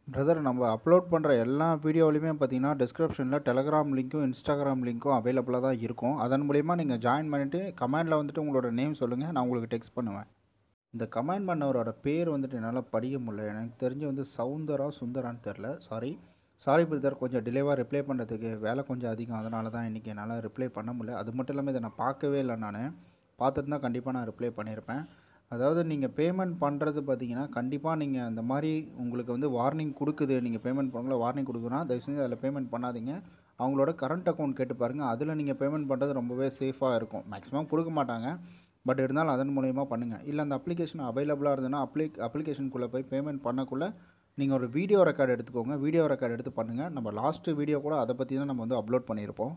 brother நம்ம upload பண்ணுற எல்லா வீடியோலையுமே பார்த்தீங்கன்னா டிஸ்கிரிப்ஷனில் டெலகிராம் லிங்க்கும் இன்ஸ்டாகிராம் லிங்க்கும் அவைலபிளாக தான் இருக்கும் அதன் மூலிமா நீங்கள் ஜாயின் பண்ணிவிட்டு கமெண்டில் வந்துட்டு உங்களோட நேம் சொல்லுங்கள் நான் உங்களுக்கு டெக்ஸ்ட் பண்ணுவேன் இந்த கமெண்ட் பண்ணவரோட பேர் வந்துட்டு என்னால் படிக்க முடியல எனக்கு தெரிஞ்சு வந்து சவுந்தரா சுந்தரான்னு தெரில சாரி சாரி பிரதர் கொஞ்சம் டிலேவாக ரிப்ளை பண்ணுறதுக்கு வேலை கொஞ்சம் அதிகம் அதனால தான் இன்றைக்கி என்னால் ரிப்ளை பண்ண முடியல அது மட்டும் இல்லாமல் இதை நான் பார்க்கவே இல்லை நான் பார்த்துட்டு தான் கண்டிப்பாக நான் ரிப்ளை பண்ணியிருப்பேன் அதாவது நீங்கள் பேமெண்ட் பண்ணுறது பார்த்தீங்கன்னா கண்டிப்பாக நீங்கள் அந்த மாதிரி உங்களுக்கு வந்து வார்னிங் கொடுக்குது நீங்கள் பேமெண்ட் பண்ணல வார்னிங் கொடுக்குன்னா தயவு செஞ்சு அதில் பேமெண்ட் பண்ணாதீங்க அவங்களோட கரண்ட் அக்கௌண்ட் கேட்டு பாருங்கள் அதில் நீங்கள் பேமெண்ட் பண்ணுறது ரொம்பவே சேஃபாக இருக்கும் மேக்ஸிமம் கொடுக்க மாட்டாங்க பட் இருந்தாலும் அதன் மூலயமா பண்ணுங்கள் இல்லை அந்த அப்ளிகேஷன் அவைலபிளாக இருந்ததுன்னா அப்ளி அப்ளிகேஷனுக்குள்ளே போய் பேமெண்ட் பண்ணக்குள்ளே நீங்கள் ஒரு வீடியோ ரெக்கார்டு எடுத்துக்கோங்க வீடியோ ரெக்கார்டு எடுத்து பண்ணுங்கள் நம்ம லாஸ்ட்டு வீடியோ கூட அதை பற்றி தான் நம்ம வந்து அப்லோட் பண்ணியிருப்போம்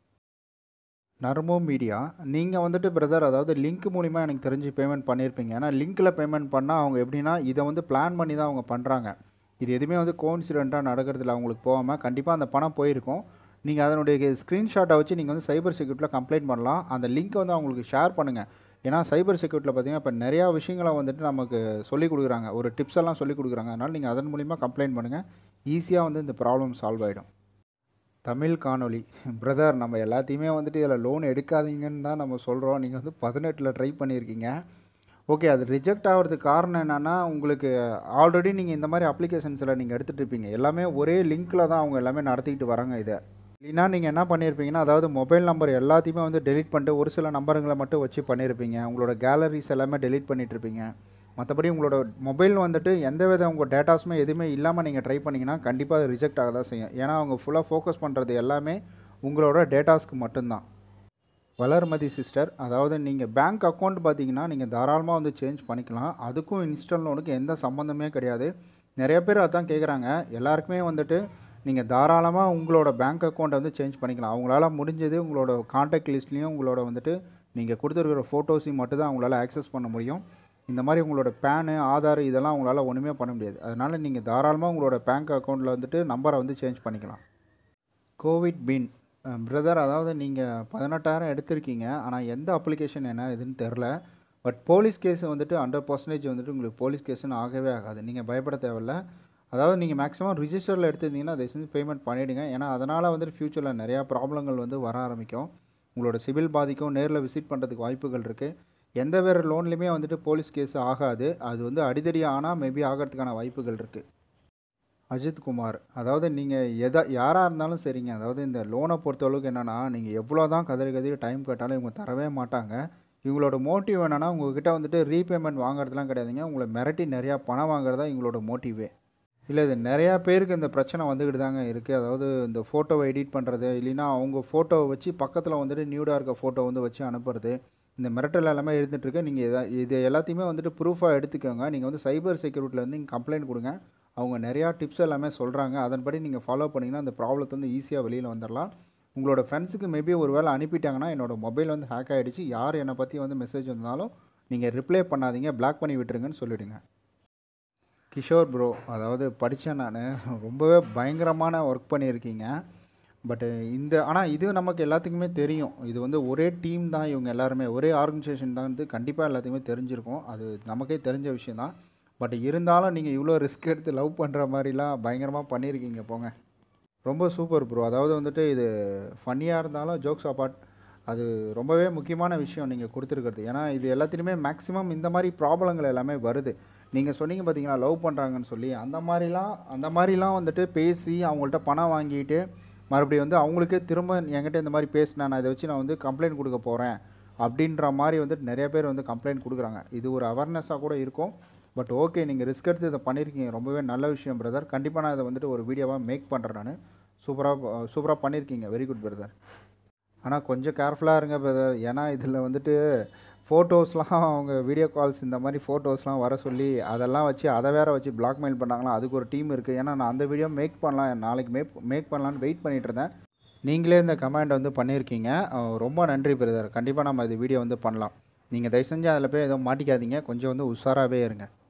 நர்மோ மீடியா நீங்கள் வந்துட்டு பிரதர் அதாவது லிங்க் மூலிமா எனக்கு தெரிஞ்சு பேமெண்ட் பண்ணியிருப்பீங்க ஏன்னா லிங்க்கில் பேமெண்ட் பண்ணால் அவங்க எப்படின்னா இதை வந்து பிளான் பண்ணி தான் அவங்க பண்ணுறாங்க இது எதுவுமே வந்து கோஇன்சிடெண்ட்டாக நடக்கிறதுல அவங்களுக்கு போகாமல் கண்டிப்பாக அந்த பணம் போயிருக்கும் நீங்கள் அதனுடைய ஸ்க்ரீன்ஷாட்டை வச்சு நீங்கள் வந்து சைபர் செக்யூரிட்டியில் கம்ப்ளைண்ட் பண்ணலாம் அந்த லிங்க்கை வந்து அவங்களுக்கு ஷேர் பண்ணுங்கள் ஏன்னா சைபர் செக்யூரிட்டியில் பார்த்தீங்கன்னா இப்போ நிறையா விஷயங்களை வந்துட்டு நமக்கு சொல்லிக் கொடுக்குறாங்க ஒரு டிப்ஸ் எல்லாம் சொல்லிக் கொடுக்குறாங்க அதனால் நீங்கள் அதன் மூலிமா கம்ப்ளைண்ட் பண்ணுங்கள் ஈஸியாக வந்து இந்த ப்ராப்ளம் சால்வ் ஆகிடும் தமிழ் காணொளி பிரதர் நம்ம எல்லாத்தையுமே வந்துட்டு இதில் லோன் எடுக்காதீங்கன்னு தான் நம்ம சொல்கிறோம் நீங்கள் வந்து பதினெட்டில் ட்ரை பண்ணியிருக்கீங்க ஓகே அது ரிஜெக்ட் ஆகிறதுக்கு காரணம் என்னென்னா உங்களுக்கு ஆல்ரெடி நீங்கள் இந்த மாதிரி அப்ளிகேஷன்ஸில் நீங்கள் எடுத்துகிட்டு இருப்பீங்க எல்லாமே ஒரே லிங்க்கில் தான் அவங்க எல்லாமே நடத்திக்கிட்டு வராங்க இதை இல்லைன்னா நீங்கள் என்ன பண்ணியிருப்பீங்கன்னா அதாவது மொபைல் நம்பர் எல்லாத்தையுமே வந்து டெலிட் பண்ணிட்டு ஒரு சில நம்பருங்களை மட்டும் வச்சு பண்ணியிருப்பீங்க உங்களோட கேலரிஸ் எல்லாமே டெலிட் பண்ணிகிட்டு இருப்பீங்க மற்றபடி உங்களோட மொபைல் வந்துட்டு எந்த வித உங்கள் டேட்டாஸுமே எதுவுமே இல்லாமல் நீங்கள் ட்ரை பண்ணிங்கன்னா கண்டிப்பாக அது ரிஜெக்ட் ஆக தான் செய்யும் ஏன்னா அவங்க ஃபுல்லாக ஃபோக்கஸ் பண்ணுறது எல்லாமே உங்களோட டேட்டாஸ்க்கு மட்டும்தான் வளர்மதி சிஸ்டர் அதாவது நீங்கள் பேங்க் அக்கௌண்ட் பார்த்தீங்கன்னா நீங்கள் தாராளமாக வந்து சேஞ்ச் பண்ணிக்கலாம் அதுக்கும் இன்ஸ்டல் லோனுக்கு எந்த சம்மந்தமே கிடையாது நிறைய பேர் அதான் கேட்குறாங்க எல்லாருக்குமே வந்துட்டு நீங்கள் தாராளமாக உங்களோட பேங்க் அக்கௌண்ட்டை வந்து சேஞ்ச் பண்ணிக்கலாம் அவங்களால முடிஞ்சது உங்களோட காண்டாக்ட் லிஸ்ட்லேயும் உங்களோட வந்துட்டு நீங்கள் கொடுத்துருக்கிற ஃபோட்டோஸையும் மட்டும் தான் அவங்களால ஆக்சஸ் பண்ண முடியும் இந்த மாதிரி உங்களோட பேனு ஆதார் இதெல்லாம் உங்களால் ஒன்றுமே பண்ண முடியாது அதனால் நீங்கள் தாராளமாக உங்களோட பேங்க் அக்கௌண்ட்டில் வந்துட்டு நம்பரை வந்து சேஞ்ச் பண்ணிக்கலாம் கோவிட் பின் பிரதர் அதாவது நீங்கள் பதினெட்டாயிரம் எடுத்திருக்கீங்க ஆனால் எந்த அப்ளிகேஷன் என்ன இதுன்னு தெரில பட் போலீஸ் கேஸ் வந்துட்டு ஹண்ட்ரட் பர்சன்டேஜ் வந்துட்டு உங்களுக்கு போலீஸ் கேஸ்னு ஆகவே ஆகாது நீங்கள் பயப்பட தேவையில்ல அதாவது நீங்கள் மேக்ஸிமம் ரிஜிஸ்டரில் எடுத்திருந்தீங்கன்னா அதை செஞ்சு பேமெண்ட் பண்ணிவிடுங்க ஏன்னா அதனால் வந்துட்டு ஃப்யூச்சரில் நிறையா ப்ராப்ளங்கள் வந்து வர ஆரம்பிக்கும் உங்களோட சிவில் பாதிக்கும் நேரில் விசிட் பண்ணுறதுக்கு வாய்ப்புகள் இருக்குது எந்த வேறு லோன்லையுமே வந்துட்டு போலீஸ் கேஸ் ஆகாது அது வந்து அடிதடி ஆனால் மேபி ஆகிறதுக்கான வாய்ப்புகள் இருக்குது அஜித் குமார் அதாவது நீங்கள் எதா யாராக இருந்தாலும் சரிங்க அதாவது இந்த லோனை பொறுத்தளவுக்கு என்னென்னா நீங்கள் எவ்வளோ தான் கதறி கதறி டைம் கேட்டாலும் இவங்க தரவே மாட்டாங்க இவங்களோட மோட்டிவ் என்னென்னா உங்ககிட்ட வந்துட்டு ரீபேமெண்ட் வாங்குறதுலாம் கிடையாதுங்க உங்களை மிரட்டி நிறையா பணம் வாங்குறதா இவங்களோட மோட்டிவே இல்லை இது நிறையா பேருக்கு இந்த பிரச்சனை வந்துக்கிட்டு தாங்க இருக்குது அதாவது இந்த ஃபோட்டோவை எடிட் பண்ணுறது இல்லைன்னா அவங்க ஃபோட்டோவை வச்சு பக்கத்தில் வந்துட்டு நியூடாக இருக்க ஃபோட்டோ வந்து வச்சு அனுப்புறது இந்த மிரட்டல் எல்லாமே இருந்துகிட்ருக்கு நீங்கள் எதா இது எல்லாத்தையுமே வந்துட்டு ப்ரூஃபாக எடுத்துக்கோங்க நீங்கள் வந்து சைபர் செக்யூரிட்டிலேருந்து நீங்கள் கம்ப்ளைண்ட் கொடுங்க அவங்க நிறையா டிப்ஸ் எல்லாமே சொல்கிறாங்க அதன்படி நீங்கள் ஃபாலோ பண்ணிங்கன்னா அந்த ப்ராப்ளத்தை வந்து ஈஸியாக வெளியில் வந்துடலாம் உங்களோட ஃப்ரெண்ட்ஸுக்கு மேபி ஒரு வேளை அனுப்பிட்டாங்கன்னா என்னோடய மொபைல் வந்து ஹேக் ஆகிடுச்சு யார் என்னை பற்றி வந்து மெசேஜ் வந்தாலும் நீங்கள் ரிப்ளை பண்ணாதீங்க பிளாக் பண்ணி விட்டுருங்கன்னு சொல்லிவிடுங்க கிஷோர் ப்ரோ அதாவது படித்தேன் நான் ரொம்பவே பயங்கரமான ஒர்க் பண்ணியிருக்கீங்க பட்டு இந்த ஆனால் இது நமக்கு எல்லாத்துக்குமே தெரியும் இது வந்து ஒரே டீம் தான் இவங்க எல்லாருமே ஒரே ஆர்கனைசேஷன் தான் வந்து கண்டிப்பாக எல்லாத்துக்குமே தெரிஞ்சிருக்கும் அது நமக்கே தெரிஞ்ச விஷயம் தான் பட் இருந்தாலும் நீங்கள் இவ்வளோ ரிஸ்க் எடுத்து லவ் பண்ணுற மாதிரிலாம் பயங்கரமாக பண்ணியிருக்கீங்க போங்க ரொம்ப சூப்பர் ப்ரோ அதாவது வந்துட்டு இது ஃபன்னியாக இருந்தாலும் ஜோக்ஸ் அப்பார்ட் அது ரொம்பவே முக்கியமான விஷயம் நீங்கள் கொடுத்துருக்கிறது ஏன்னா இது எல்லாத்துலேயுமே மேக்ஸிமம் இந்த மாதிரி ப்ராப்ளங்கள் எல்லாமே வருது நீங்கள் சொன்னீங்க பார்த்தீங்களா லவ் பண்ணுறாங்கன்னு சொல்லி அந்த மாதிரிலாம் அந்த மாதிரிலாம் வந்துட்டு பேசி அவங்கள்ட்ட பணம் வாங்கிட்டு மறுபடியும் வந்து அவங்களுக்கே திரும்ப என்கிட்ட இந்த மாதிரி பேசினேன் நான் இதை வச்சு நான் வந்து கம்ப்ளைண்ட் கொடுக்க போகிறேன் அப்படின்ற மாதிரி வந்துட்டு நிறைய பேர் வந்து கம்ப்ளைண்ட் கொடுக்குறாங்க இது ஒரு அவேர்னஸாக கூட இருக்கும் பட் ஓகே நீங்கள் ரிஸ்க் எடுத்து இதை பண்ணியிருக்கீங்க ரொம்பவே நல்ல விஷயம் பிரதர் கண்டிப்பாக நான் இதை வந்துட்டு ஒரு வீடியோவாக மேக் பண்ணுறேன் நான் சூப்பராக சூப்பராக பண்ணியிருக்கீங்க வெரி குட் பிரதர் ஆனால் கொஞ்சம் கேர்ஃபுல்லாக இருங்க பிரதர் ஏன்னா இதில் வந்துட்டு ஃபோட்டோஸ்லாம் அவங்க வீடியோ கால்ஸ் இந்த மாதிரி ஃபோட்டோஸ்லாம் வர சொல்லி அதெல்லாம் வச்சு அதை வேற வச்சு பிளாக்மெயில் பண்ணாங்களா அதுக்கு ஒரு டீம் இருக்குது ஏன்னா நான் அந்த வீடியோ மேக் பண்ணலாம் நாளைக்கு மேக் மேக் பண்ணலான்னு வெயிட் பண்ணிகிட்டு இருந்தேன் நீங்களே இந்த கமெண்ட் வந்து பண்ணியிருக்கீங்க ரொம்ப நன்றி பிரதர் கண்டிப்பாக நம்ம இது வீடியோ வந்து பண்ணலாம் நீங்கள் தயவு செஞ்சு அதில் போய் எதுவும் மாட்டிக்காதீங்க கொஞ்சம் வந்து உஷாராகவே இருங்க